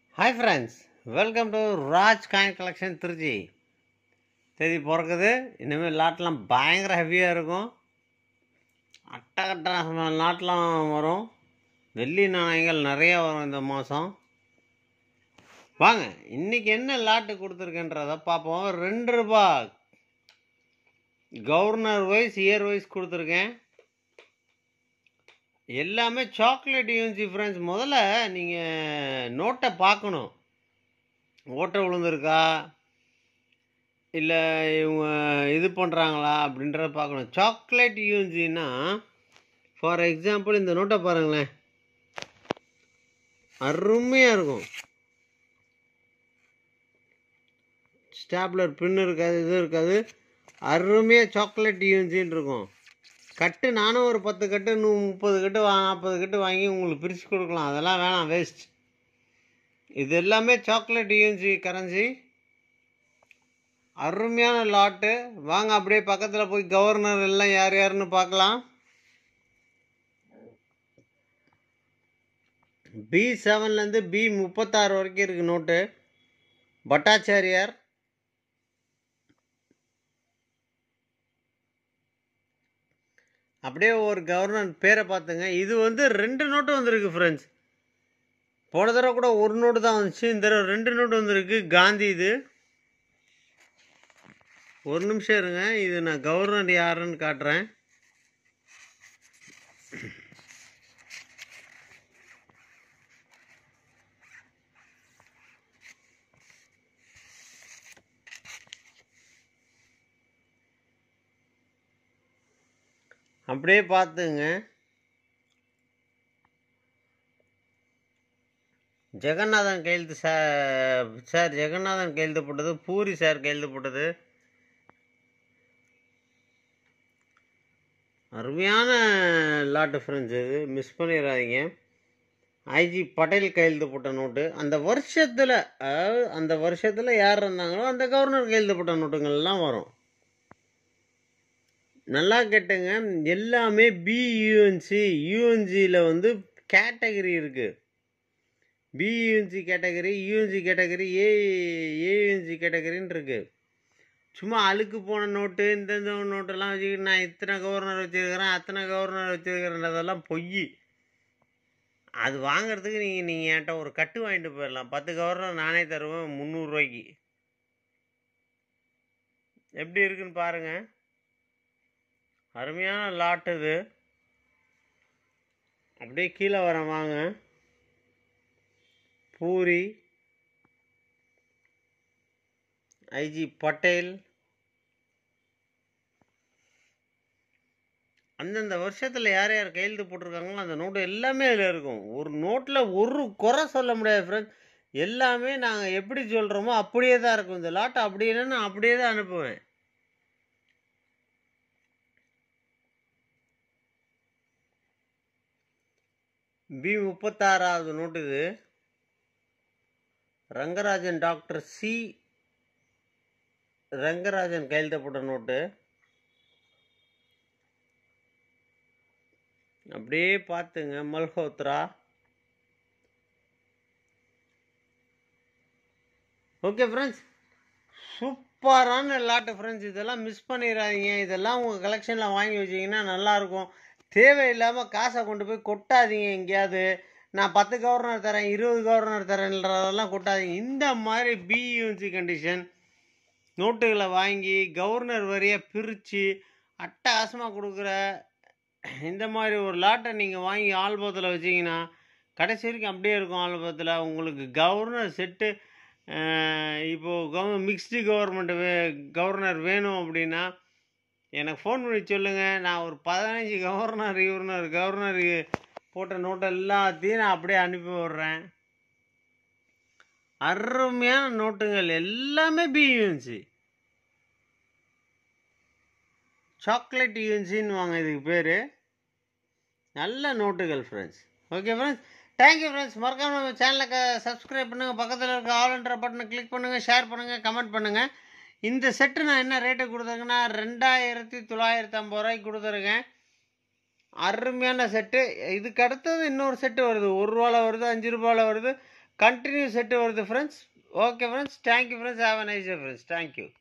hi friends welcome to Raj coin collection Trichy தேதி பிறக்குது இனிமேல் லாட்லாம் பயங்கர ஹெவியாக இருக்கும் அட்டகட்ட லாட்லாம் வரும் வெள்ளி நாணயங்கள் நிறைய வரும் இந்த மாதம் வாங்க இன்னைக்கு என்ன லாட்டு கொடுத்துருக்கேன்றத பார்ப்போம் ரெண்டு ரூபா கவர்னர் வைஸ் இயர் வைஸ் கொடுத்துருக்கேன் எல்லாமே சாக்லேட் யூன்சி ஃப்ரெண்ட்ஸ் முதல்ல நீங்கள் நோட்டை பார்க்கணும் ஓட்டை விழுந்திருக்கா இல்லை இவங்க இது பண்ணுறாங்களா அப்படின்றத பார்க்கணும் சாக்லேட் யூன்சின்னா ஃபார் எக்ஸாம்பிள் இந்த நோட்டை பாருங்களேன் அருமையாக இருக்கும் ஸ்டாப்லர் பின் இருக்காது இது இருக்காது அருமையாக சாக்லேட் யூன்சின்னு இருக்கும் கட்டு நானும் ஒரு பத்து கட்டு நூ முப்பது கட்டு வா நாற்பது கட்டு வாங்கி உங்களுக்கு பிரித்து கொடுக்கலாம் அதெல்லாம் வேணாம் வேஸ்ட் இது எல்லாமே சாக்லேட் யூன்சி கரன்சி அருமையான லாட்டு வாங்க அப்படியே பக்கத்தில் போய் கவர்னர் எல்லாம் யார் யாருன்னு பார்க்கலாம் பி செவன்லேருந்து பி முப்பத்தாறு வரைக்கும் இருக்குது நோட்டு பட்டாச்சாரியார் அப்படியே ஒரு கவர்னர் பேரை பார்த்துங்க இது வந்து ரெண்டு நோட்டு வந்திருக்கு ஃப்ரெண்ட்ஸ் போன தடவை கூட ஒரு நோட்டு தான் வந்துச்சு இந்த தடவை ரெண்டு நோட்டு வந்திருக்கு காந்தி இது ஒரு நிமிஷம் இருங்க இது நான் கவர்னர் யாருன்னு காட்டுறேன் அப்படியே பார்த்துங்க ஜெகநாதன் கையெழுத்து சார் சார் ஜெகநாதன் கையெழுத்து போட்டது பூரி சார் கையெழுத்து போட்டது அருமையான லாட்டு ஃப்ரெண்ட்ஸ் இது மிஸ் பண்ணிடாதீங்க ஐஜி பட்டேல் கையெழுத்து போட்ட நோட்டு அந்த வருஷத்தில் அதாவது அந்த வருஷத்தில் யார் இருந்தாங்களோ அந்த கவர்னர் கையெழுத்து போட்ட நோட்டுங்கள்லாம் வரும் நல்லா கேட்டுங்க எல்லாமே பியூஎன்சி யூஎன்சியில் வந்து கேட்டகரி இருக்குது PUNC category UNC category A AUNC கேட்டகரின்னு இருக்குது சும்மா அழுக்கு போன நோட்டு இந்த இந்த நோட்டெல்லாம் வச்சுக்கிட்டு நான் இத்தனை கவர்னர் வச்சுருக்கிறேன் அத்தனை கவர்னர் வச்சுருக்கிறேன்றதெல்லாம் பொய் அது வாங்குறதுக்கு நீங்கள் நீங்கள் என்கிட்ட ஒரு கட்டு வாங்கிட்டு போயிடலாம் பத்து கவர்னர் நானே தருவேன் முந்நூறுரூவாய்க்கு எப்படி இருக்குன்னு பாருங்கள் அருமையான லாட் இது அப்படியே கீழே வர வாங்க பூரி ஐஜி பட்டேல் அந்தந்த வருஷத்தில் யார் யார் கையெழுத்து போட்டிருக்காங்களோ அந்த நோட்டு எல்லாமே அதில் இருக்கும் ஒரு நோட்டில் ஒரு குறை சொல்ல முடியாது ஃப்ரெண்ட்ஸ் எல்லாமே நாங்கள் எப்படி சொல்கிறோமோ அப்படியே தான் இருக்கும் இந்த லாட்டை அப்படியே நான் அப்படியே தான் அனுப்புவேன் பி முப்பத்தாறாவது நோட்டு இது ரங்கராஜன் டாக்டர் சி ரங்கராஜன் கையெழுத்தப்பட்ட நோட்டு அப்படியே பார்த்துங்க மல்ஹோத்ரா ஓகே ஃப்ரெண்ட்ஸ் சூப்பரான லாட்டு ஃப்ரெண்ட்ஸ் இதெல்லாம் மிஸ் பண்ணிடாதீங்க இதெல்லாம் உங்கள் கலெக்ஷனில் வாங்கி வச்சிங்கன்னா நல்லாயிருக்கும் தேவையில்லாமல் காசை கொண்டு போய் கொட்டாதீங்க எங்கேயாவது நான் பத்து கவர்னர் தரேன் இருபது கவர்னர் தரேன்றதெல்லாம் கொட்டாதீங்க இந்த மாதிரி பியூன்சி கண்டிஷன் நோட்டுகளை வாங்கி கவர்னர் வரியாக பிரித்து அட்டகாசமாக கொடுக்குற இந்த மாதிரி ஒரு லாட்டை நீங்கள் வாங்கி ஆல்பத்தில் வச்சிங்கன்னா கடைசி வரைக்கும் அப்படியே இருக்கும் ஆல்பத்தில் உங்களுக்கு கவர்னர் செட்டு இப்போது கவ மிக்ஸ்டு கவர்மெண்ட் வே கவர்னர் வேணும் அப்படின்னா எனக்கு ஃபோன் பண்ணி சொல்லுங்கள் நான் ஒரு பதினஞ்சு கவர்னர் இவர்னர் கவர்னர் போட்ட நோட்டு எல்லாத்தையும் நான் அப்படியே அனுப்பி விட்றேன் அருமையான நோட்டுங்கள் எல்லாமே பியூஎன்சி சாக்லேட் யூஎன்சின்னு வாங்க இதுக்கு பேர் நல்ல நோட்டுகள் friends okay friends thank you friends மறக்காம நம்ம சேனலுக்கு சப்ஸ்கிரைப் பண்ணுங்கள் பக்கத்தில் இருக்க ஆல்ன்ற பட்டனை கிளிக் பண்ணுங்கள் ஷேர் பண்ணுங்கள் கமெண்ட் பண்ணுங்கள் இந்த செட்டு நான் என்ன ரேட்டு கொடுத்துருக்கேன்னா ரெண்டாயிரத்தி தொள்ளாயிரத்தி ஐம்பது ரூபாய்க்கு கொடுத்துருக்கேன் அருமையான செட்டு இதுக்கு அடுத்தது இன்னொரு செட்டு வருது ஒரு ரூபாவில் வருது அஞ்சு ரூபாவில் வருது கண்டினியூ செட்டு வருது friends okay friends thank you friends have a nice day friends thank you